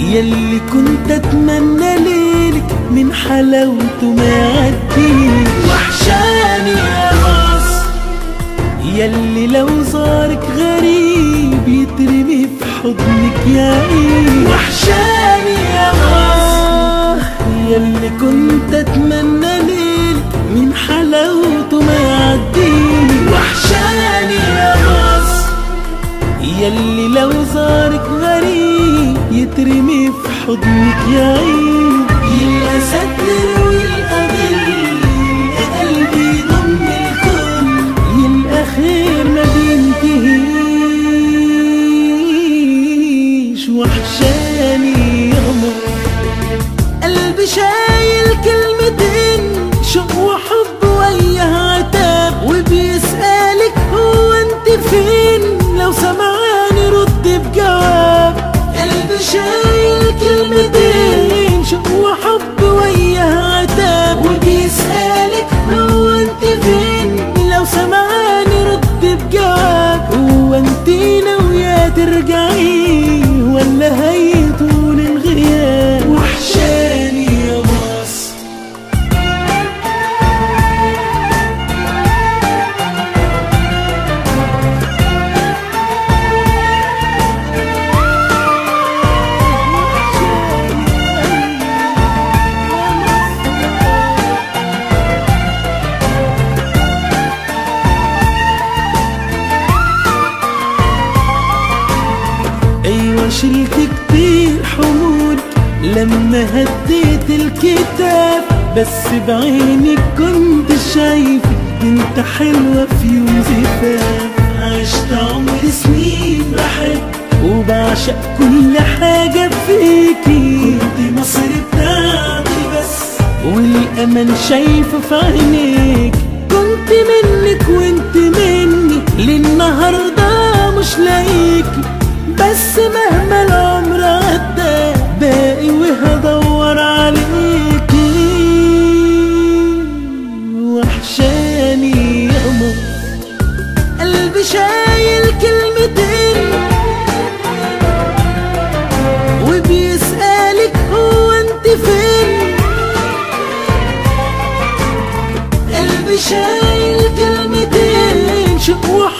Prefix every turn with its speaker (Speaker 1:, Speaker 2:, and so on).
Speaker 1: يلي كنت اتمنى ليلك من حلاوته ما يعدي وحشاني يا مصر يلي لو زارك غريب يترمي في حضنك يا ايه وحشاني يا مصر يلي كنت اتمنى ليلك من حلاوته ما يعدي وحشاني يا مصر يلي لو زارك غريب يترمي في حضنك يا عين يلقى ستر ويلقى ظل يلقى قلبي ضم الكل يلقى خير ما بينتهيش وحشاني يا مصر قلبي شايل كلمتين شوق وحب وياها عتاب وبيسألك هو انت فين لو سمعاني رد بجواب قلبي شايل كلمتين شوق وحب وياها عتاب وبيسألك هو انت فين لو سمعاني رد بجواب هو انت ناوية ترجعي ولا هيطول الغياب وحشاني يا مصر ايوه شلت كتير حمول لما هديت الكتاب بس بعينك كنت شايفك انت حلوة في يوم زفاف عشت عمر سنين بحب وبعشق كل حاجة فيكي كنت مصر بتاعتي بس والأمل شايفه في عينيك كنت منك وانت مني للنهارده مش لاقيكي بس مهما العمر عدى باقي وهدور عليكي وحشاني يا مصر قلبي شايل كلمتين وبيسألك هو انت فين قلبي شايل كلمتين شوق